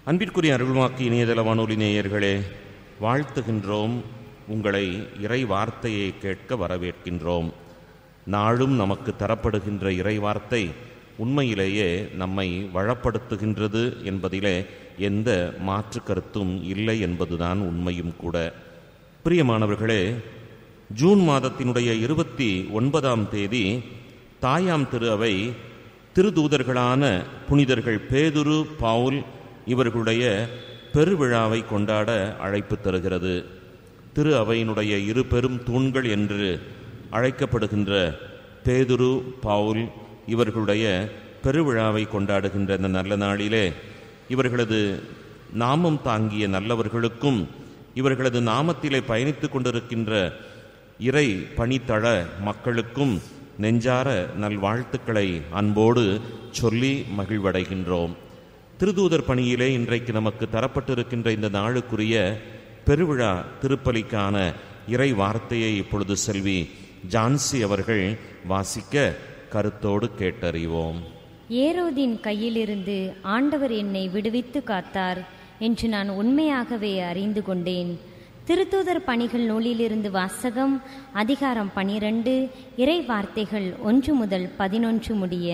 அன்பிற்குரிய அருள்வாக்கு இணையதள வானொலி நேயர்களே வாழ்த்துகின்றோம் உங்களை இறை வார்த்தையை கேட்க வரவேற்கின்றோம் நாளும் நமக்கு தரப்படுகின்ற இறை வார்த்தை உண்மையிலேயே நம்மை வளப்படுத்துகின்றது என்பதிலே எந்த மாற்று கருத்தும் இல்லை என்பதுதான் உண்மையும் கூட பிரியமானவர்களே ஜூன் மாதத்தினுடைய இருபத்தி ஒன்பதாம் தேதி தாயாம் திரு அவை திருதூதர்களான புனிதர்கள் பேதுரு பவுல் இவர்களுடைய பெருவிழாவை கொண்டாட அழைப்பு தருகிறது திரு அவையினுடைய இரு பெரும் தூண்கள் என்று அழைக்கப்படுகின்ற பேதுரு பவுல் இவர்களுடைய பெருவிழாவை கொண்டாடுகின்ற இந்த நல்ல நாளிலே இவர்களது நாமம் தாங்கிய நல்லவர்களுக்கும் இவர்களது நாமத்திலே பயணித்துக் கொண்டிருக்கின்ற இறை பணித்தள மக்களுக்கும் நெஞ்சார நல்வாழ்த்துக்களை அன்போடு சொல்லி மகிழ்வடைகின்றோம் திருதூதர் பணியிலே இன்றைக்கு நமக்கு தரப்பட்டிருக்கின்ற இந்த நாளுக்குரிய பெருவிழா திருப்பலிக்கான இறை வார்த்தையை இப்பொழுது செல்வி ஜான்சி அவர்கள் வாசிக்க கருத்தோடு கேட்டறிவோம் ஏரோதின் கையிலிருந்து ஆண்டவர் என்னை விடுவித்து காத்தார் என்று நான் உண்மையாகவே அறிந்து கொண்டேன் திருத்தூதர் பணிகள் நூலிலிருந்து வாசகம் அதிகாரம் பனிரெண்டு இறை வார்த்தைகள் ஒன்று முதல் பதினொன்று முடிய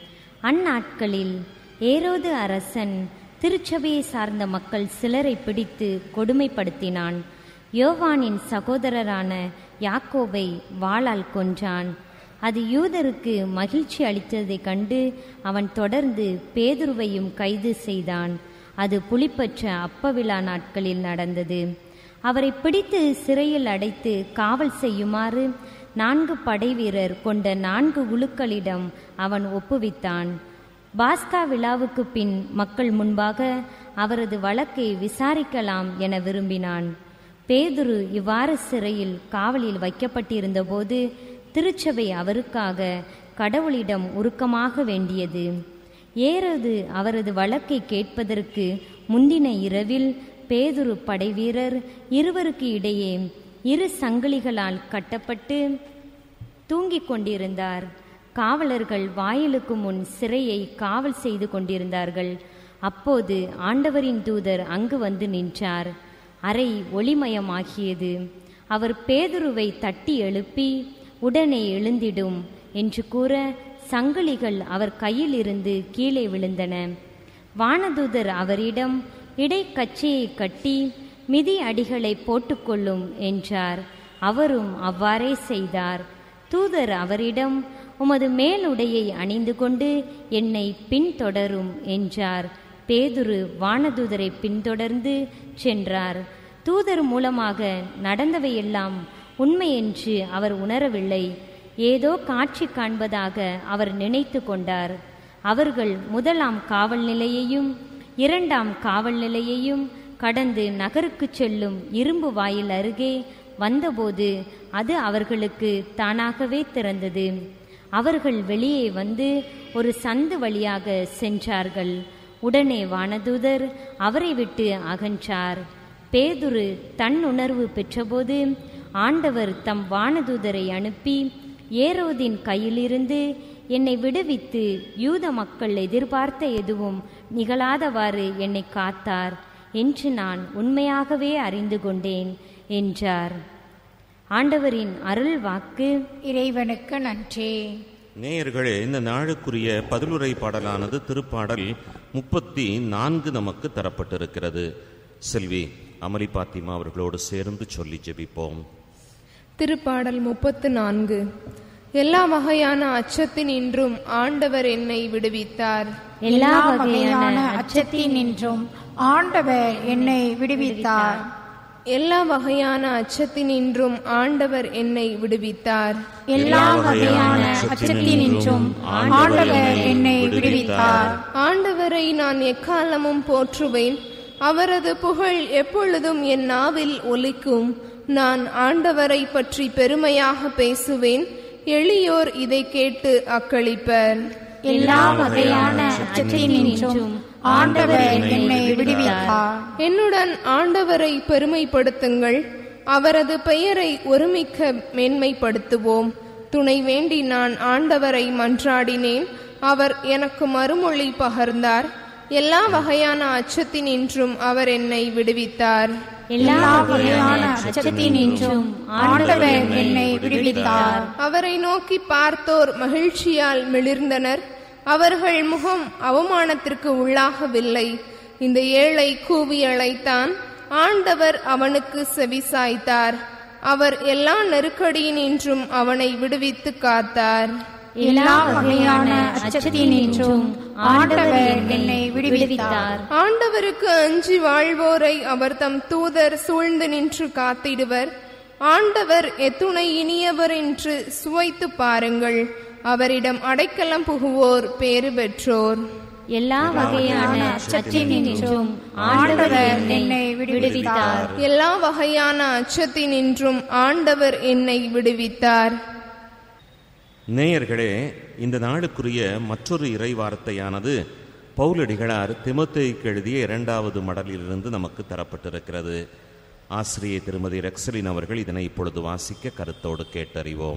அந்நாட்களில் ஏரோது அரசன் திருச்சபையை சார்ந்த மக்கள் சிலரை பிடித்து கொடுமைப்படுத்தினான் யோவானின் சகோதரரான யாக்கோபை வாளால் கொன்றான் அது யூதருக்கு மகிழ்ச்சி அளித்ததைக் கண்டு அவன் தொடர்ந்து பேதுருவையும் கைது செய்தான் அது புலிப்பற்ற அப்பவிழா நாட்களில் நடந்தது அவரை பிடித்து சிறையில் அடைத்து காவல் செய்யுமாறு நான்கு படைவீரர் கொண்ட நான்கு குழுக்களிடம் அவன் ஒப்புவித்தான் பாஸ்கா விழாவுக்கு பின் மக்கள் முன்பாக அவரது வழக்கை விசாரிக்கலாம் என விரும்பினான் பேதுரு இவ்வாறு சிறையில் காவலில் வைக்கப்பட்டிருந்தபோது திருச்சபை அவருக்காக கடவுளிடம் உருக்கமாக வேண்டியது ஏறது அவரது வழக்கை கேட்பதற்கு முந்தின இரவில் பேதுரு படைவீரர் இருவருக்கு இடையே இரு சங்கிலிகளால் கட்டப்பட்டு தூங்கிக் கொண்டிருந்தார் காவலர்கள் வாயிலுக்கு முன் சிறையை காவல் செய்து கொண்டிருந்தார்கள் அப்போது ஆண்டவரின் தூதர் அங்கு வந்து நின்றார் அறை ஒளிமயமாகியது அவர் பேதுருவை தட்டி எழுப்பி உடனே எழுந்திடும் என்று கூற சங்கிலிகள் அவர் கையில் இருந்து கீழே விழுந்தன வானதூதர் அவரிடம் இடைக்கச்சையை கட்டி மிதி அடிகளை போட்டுக்கொள்ளும் என்றார் அவரும் அவ்வாறே செய்தார் தூதர் அவரிடம் உமது மேலுடையை அணிந்து கொண்டு என்னை பின்தொடரும் என்றார் பேதுரு வானதூதரை பின்தொடர்ந்து சென்றார் தூதர் மூலமாக நடந்தவையெல்லாம் உண்மை என்று அவர் உணரவில்லை ஏதோ காட்சி காண்பதாக அவர் நினைத்து கொண்டார் அவர்கள் முதலாம் காவல் நிலையையும் இரண்டாம் காவல் நிலையையும் கடந்து நகருக்கு செல்லும் இரும்பு வாயில் அருகே வந்தபோது அது அவர்களுக்கு தானாகவே திறந்தது அவர்கள் வெளியே வந்து ஒரு சந்து வழியாக சென்றார்கள் உடனே வானதூதர் அவரை விட்டு அகன்றார் பேதுரு தன் உணர்வு பெற்றபோது ஆண்டவர் தம் வானதூதரை அனுப்பி ஏரோதின் கையிலிருந்து என்னை விடுவித்து யூத மக்கள் எதிர்பார்த்த எதுவும் நிகழாதவாறு என்னை காத்தார் என்று நான் உண்மையாகவே அறிந்து கொண்டேன் என்றார் ஆண்டவரின் அருள் வாக்கு இறைவனுக்கு நன்றி நேயர்களே இந்த நாளுக்குரிய பதிலுரை பாடலானது திருப்பாடல் முப்பத்தி நான்கு நமக்கு தரப்பட்டிருக்கிறது செல்வி அமளி பாத்திமா அவர்களோடு சேர்ந்து சொல்லி ஜெபிப்போம் திருப்பாடல் முப்பத்து நான்கு எல்லா வகையான அச்சத்தினின்றும் ஆண்டவர் என்னை விடுவித்தார் எல்லா வகையான வகையான அச்சத்தினின்றும் ஆண்டவர் என்னை விடுவித்தார் எல்லா வகையான அச்சத்தினின்றும் ஆண்டவர் என்னை விடுவித்தார் எல்லா வகையான அச்சத்தினின்றும் ஆண்டவர் என்னை விடுவித்தார் ஆண்டவரை நான் எக்காலமும் போற்றுவேன் அவரது புகழ் எப்பொழுதும் என் நாவில் ஒலிக்கும் நான் ஆண்டவரை பற்றி பெருமையாக பேசுவேன் எளியோர் இதை கேட்டு அக்களிப்பர் எல்லா வகையான அச்சத்தினின்றும் ஆண்டவர் என்னை விடுவித்தார் என்னுடன் ஆண்டவரை பெருமைப்படுத்துங்கள் அவரது பெயரை ஒருமிக்க மேன்மைப்படுத்துவோம் துணை வேண்டி நான் ஆண்டவரை மன்றாடினேன் அவர் எனக்கு மறுமொழி பகர்ந்தார் எல்லா வகையான அச்சத்தினின்றும் அவர் என்னை விடுவித்தார் எல்லா வகையான அச்சத்தினின்றும் ஆண்டவர் என்னை விடுவித்தார் அவரை நோக்கி பார்த்தோர் மகிழ்ச்சியால் மிளிர்ந்தனர் அவர்கள் முகம் அவமானத்திற்கு உள்ளாகவில்லை இந்த ஏழை கூவி அழைத்தான் ஆண்டவர் அவனுக்கு செவிசாய்த்தார் அவர் எல்லா நெருக்கடியினின்றும் அவனை விடுவித்து காத்தார் எல்லா வகையான அச்சத்தினின்றும் ஆண்டவர் என்னை விடுவித்தார் ஆண்டவருக்கு அஞ்சி வாழ்வோரை அவர் தம் தூதர் சூழ்ந்து நின்று காத்திடுவர் ஆண்டவர் எத்துணை இனியவர் என்று சுவைத்து பாருங்கள் அவரிடம் அடைக்கலம் புகுவோர் பேறு பெற்றோர் எல்லா வகையான அச்சத்தினின்றும் ஆண்டவர் என்னை விடுவித்தார் எல்லா வகையான அச்சத்தினின்றும் ஆண்டவர் என்னை விடுவித்தார் நேயர்களே இந்த நாளுக்குரிய மற்றொரு இறை வார்த்தையானது பவுலடிகளார் திமுத்தைக்கு எழுதிய இரண்டாவது மடலிலிருந்து நமக்கு தரப்பட்டிருக்கிறது ஆசிரியை திருமதி ரெக்ஸலின் அவர்கள் இதனை இப்பொழுது வாசிக்க கருத்தோடு கேட்டறிவோம்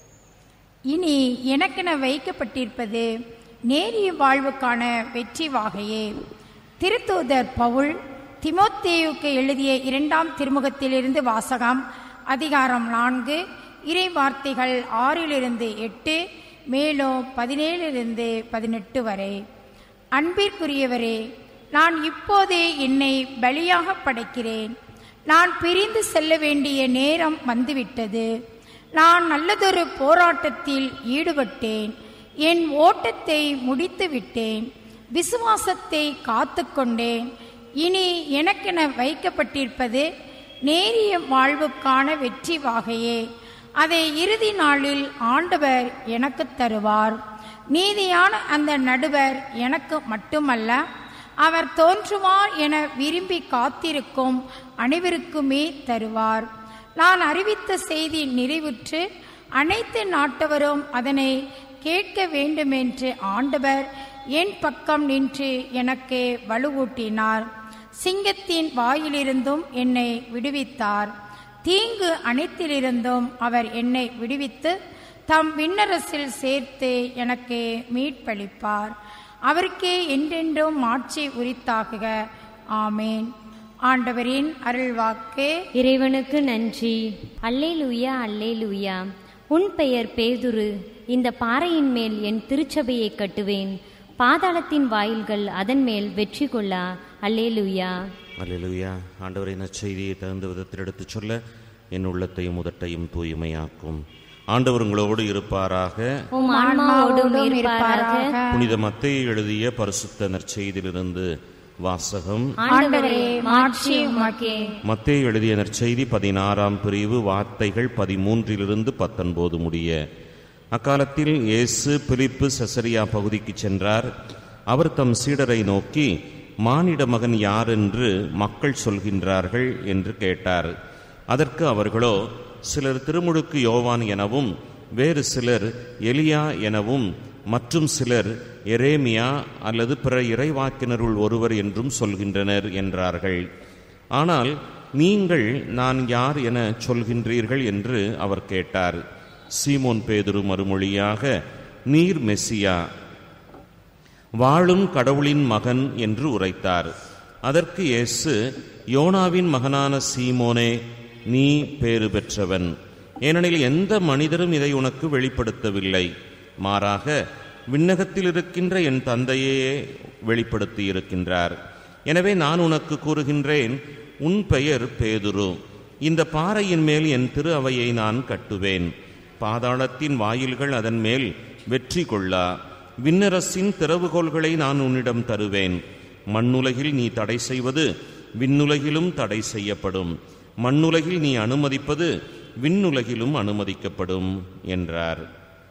இனி எனக்கென வைக்கப்பட்டிருப்பது நேரிய வாழ்வுக்கான வெற்றி வாகையே திருத்தூதர் பவுல் திமோத்தேயுக்கு எழுதிய இரண்டாம் திருமுகத்திலிருந்து வாசகம் அதிகாரம் நான்கு இறை வார்த்தைகள் ஆறிலிருந்து எட்டு மேலும் பதினேழிலிருந்து பதினெட்டு வரை அன்பிற்குரியவரே நான் இப்போதே என்னை பலியாக படைக்கிறேன் நான் பிரிந்து செல்ல வேண்டிய நேரம் வந்துவிட்டது நான் நல்லதொரு போராட்டத்தில் ஈடுபட்டேன் என் ஓட்டத்தை முடித்து விட்டேன் விசுவாசத்தை காத்து கொண்டேன் இனி எனக்கென வைக்கப்பட்டிருப்பது நேரிய வாழ்வுக்கான வெற்றி வாகையே அதை இறுதி நாளில் ஆண்டவர் எனக்கு தருவார் நீதியான அந்த நடுவர் எனக்கு மட்டுமல்ல அவர் தோன்றுவார் என விரும்பி காத்திருக்கும் அனைவருக்குமே தருவார் நான் அறிவித்த செய்தி நிறைவுற்று அனைத்து நாட்டவரும் அதனை கேட்க வேண்டுமென்று ஆண்டவர் என் பக்கம் நின்று எனக்கு வலுவூட்டினார் சிங்கத்தின் வாயிலிருந்தும் என்னை விடுவித்தார் தீங்கு அனைத்திலிருந்தும் அவர் என்னை விடுவித்து தம் விண்ணரசில் சேர்த்து எனக்கு மீட்பளிப்பார் அவருக்கே என்றென்றும் மாட்சி உரித்தாகுக ஆமேன் ஆண்டவரின் அருள்வாக்கு இறைவனுக்கு நன்றி அல்லேலூயா அல்லேலூயா உன் பெயர் பேதுரு இந்த பாறையின் மேல் என் திருச்சபையை கட்டுவேன் பாதாளத்தின் வாயில்கள் அதன் மேல் வெற்றி கொள்ளா அல்லேலூயா அல்லேலூயா ஆண்டவரை நற்செய்தியை தகுந்த விதத்தில் எடுத்துச் சொல்ல என் உள்ளத்தையும் உதட்டையும் தூய்மையாக்கும் ஆண்டவர் உங்களோடு இருப்பாராக உம் ஆன்மாவோடும் இருப்பாராக புனித மத்தேயு எழுதிய பரிசுத்த நற்செய்தியிலிருந்து வாசகம் ஆண்டவரே மாட்சி உமக்கே மத்தேயு எழுதிய நற்செய்தி பதினாறாம் பிரிவு வார்த்தைகள் பதிமூன்றிலிருந்து பத்தொன்பது முடிய அக்காலத்தில் இயேசு பிலிப்பு செசரியா பகுதிக்கு சென்றார் அவர் தம் சீடரை நோக்கி மானிட மகன் யார் என்று மக்கள் சொல்கின்றார்கள் என்று கேட்டார் அதற்கு அவர்களோ சிலர் திருமுழுக்கு யோவான் எனவும் வேறு சிலர் எலியா எனவும் மற்றும் சிலர் எரேமியா அல்லது பிற இறைவாக்கினருள் ஒருவர் என்றும் சொல்கின்றனர் என்றார்கள் ஆனால் நீங்கள் நான் யார் என சொல்கின்றீர்கள் என்று அவர் கேட்டார் சீமோன் பேதுரு மறுமொழியாக நீர் மெஸ்ஸியா வாழும் கடவுளின் மகன் என்று உரைத்தார் அதற்கு இயேசு யோனாவின் மகனான சீமோனே நீ பேறு பெற்றவன் ஏனெனில் எந்த மனிதரும் இதை உனக்கு வெளிப்படுத்தவில்லை மாறாக விண்ணகத்தில் இருக்கின்ற என் தந்தையே வெளிப்படுத்தி இருக்கின்றார் எனவே நான் உனக்கு கூறுகின்றேன் உன் பெயர் பேதுரு இந்த பாறையின் மேல் என் திரு அவையை நான் கட்டுவேன் பாதாளத்தின் வாயில்கள் அதன் மேல் வெற்றி கொள்ளா விண்ணரசின் திறவுகோல்களை நான் உன்னிடம் தருவேன் மண்ணுலகில் நீ தடை செய்வது விண்ணுலகிலும் தடை செய்யப்படும் மண்ணுலகில் நீ அனுமதிப்பது விண்ணுலகிலும் அனுமதிக்கப்படும் என்றார்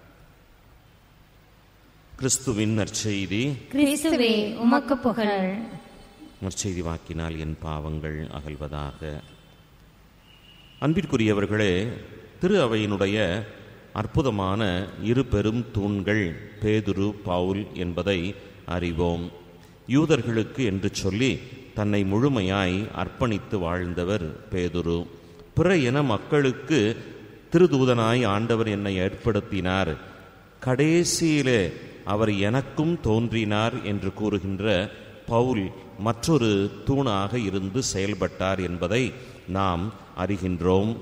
கிறிஸ்துவின் நற்செய்தி கிறிஸ்துவே உமக்கு புகழ் நற்செய்தி வாக்கினால் என் பாவங்கள் அகல்வதாக அன்பிற்குரியவர்களே திரு அவையினுடைய அற்புதமான இரு பெரும் தூண்கள் பேதுரு பவுல் என்பதை அறிவோம் யூதர்களுக்கு என்று சொல்லி தன்னை முழுமையாய் அர்ப்பணித்து வாழ்ந்தவர் பேதுரு பிற இன மக்களுக்கு திருதூதனாய் ஆண்டவர் என்னை ஏற்படுத்தினார் கடைசியிலே அவர் எனக்கும் தோன்றினார் என்று கூறுகின்ற பவுல் மற்றொரு தூணாக இருந்து செயல்பட்டார் என்பதை நாம் அறிகின்றோம்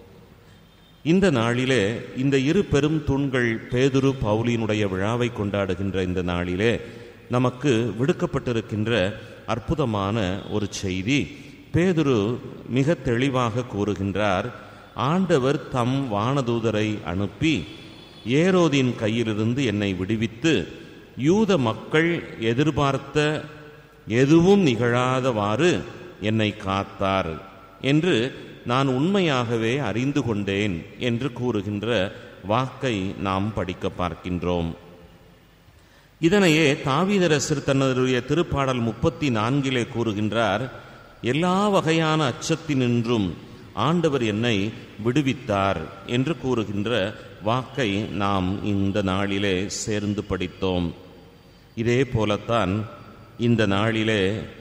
இந்த நாளிலே இந்த இரு பெரும் தூண்கள் பேதுரு பவுலினுடைய விழாவை கொண்டாடுகின்ற இந்த நாளிலே நமக்கு விடுக்கப்பட்டிருக்கின்ற அற்புதமான ஒரு செய்தி பேதுரு மிக தெளிவாக கூறுகின்றார் ஆண்டவர் தம் வானதூதரை அனுப்பி ஏரோதின் கையிலிருந்து என்னை விடுவித்து யூத மக்கள் எதிர்பார்த்த எதுவும் நிகழாதவாறு என்னை காத்தார் என்று நான் உண்மையாகவே அறிந்து கொண்டேன் என்று கூறுகின்ற வாக்கை நாம் படிக்க பார்க்கின்றோம் இதனையே தாவீதரசர் தன்னுடைய திருப்பாடல் முப்பத்தி நான்கிலே கூறுகின்றார் எல்லா வகையான அச்சத்தினின்றும் ஆண்டவர் என்னை விடுவித்தார் என்று கூறுகின்ற வாக்கை நாம் இந்த நாளிலே சேர்ந்து படித்தோம் இதே போலத்தான் இந்த நாளிலே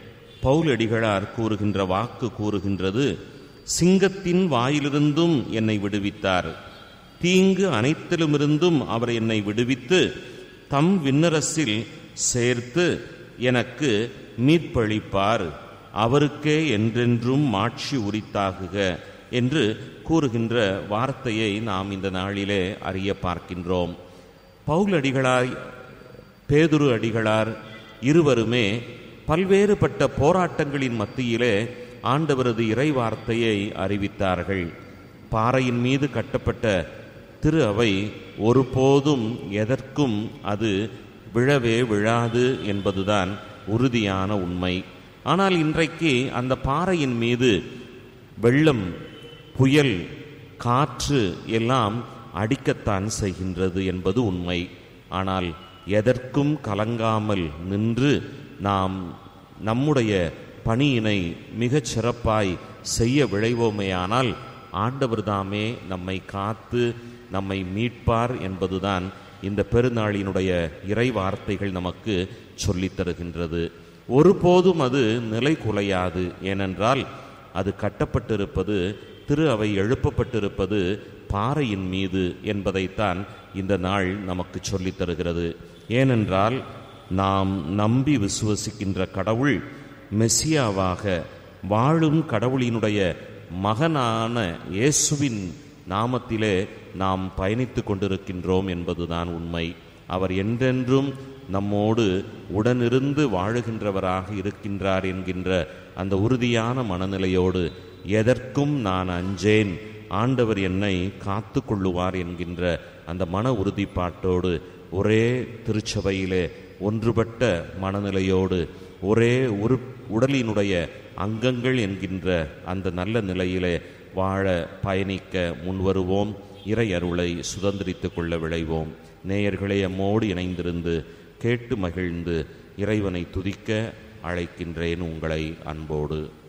பவுலடிகளார் கூறுகின்ற வாக்கு கூறுகின்றது சிங்கத்தின் வாயிலிருந்தும் என்னை விடுவித்தார் தீங்கு அனைத்திலுமிருந்தும் அவர் என்னை விடுவித்து தம் விண்ணரசில் சேர்த்து எனக்கு மீட்பளிப்பார் அவருக்கே என்றென்றும் மாட்சி உரித்தாகுக என்று கூறுகின்ற வார்த்தையை நாம் இந்த நாளிலே அறிய பார்க்கின்றோம் பவுலடிகளாய் பேதுரு அடிகளார் இருவருமே பல்வேறுபட்ட போராட்டங்களின் மத்தியிலே ஆண்டவரது இறை வார்த்தையை அறிவித்தார்கள் பாறையின் மீது கட்டப்பட்ட திரு அவை ஒருபோதும் எதற்கும் அது விழவே விழாது என்பதுதான் உறுதியான உண்மை ஆனால் இன்றைக்கு அந்த பாறையின் மீது வெள்ளம் புயல் காற்று எல்லாம் அடிக்கத்தான் செய்கின்றது என்பது உண்மை ஆனால் எதற்கும் கலங்காமல் நின்று நாம் நம்முடைய பணியினை மிகச் சிறப்பாய் செய்ய விளைவோமேயானால் ஆண்டவர் தாமே நம்மை காத்து நம்மை மீட்பார் என்பதுதான் இந்த பெருநாளினுடைய இறை வார்த்தைகள் நமக்கு சொல்லித் தருகின்றது ஒருபோதும் அது நிலை குலையாது ஏனென்றால் அது கட்டப்பட்டிருப்பது திரு அவை எழுப்பப்பட்டிருப்பது பாறையின் மீது என்பதைத்தான் இந்த நாள் நமக்கு சொல்லித் தருகிறது ஏனென்றால் நாம் நம்பி விசுவசிக்கின்ற கடவுள் மெசியாவாக வாழும் கடவுளினுடைய மகனான இயேசுவின் நாமத்திலே நாம் பயணித்து கொண்டிருக்கின்றோம் என்பதுதான் உண்மை அவர் என்றென்றும் நம்மோடு உடனிருந்து வாழுகின்றவராக இருக்கின்றார் என்கின்ற அந்த உறுதியான மனநிலையோடு எதற்கும் நான் அஞ்சேன் ஆண்டவர் என்னை காத்து கொள்ளுவார் என்கின்ற அந்த மன உறுதிப்பாட்டோடு ஒரே திருச்சபையிலே ஒன்றுபட்ட மனநிலையோடு ஒரே உரு உடலினுடைய அங்கங்கள் என்கின்ற அந்த நல்ல நிலையிலே வாழ பயணிக்க முன்வருவோம் இறை அருளை சுதந்திரித்துக் கொள்ள விளைவோம் நேயர்களே அம்மோடு இணைந்திருந்து கேட்டு மகிழ்ந்து இறைவனை துதிக்க அழைக்கின்றேன் உங்களை அன்போடு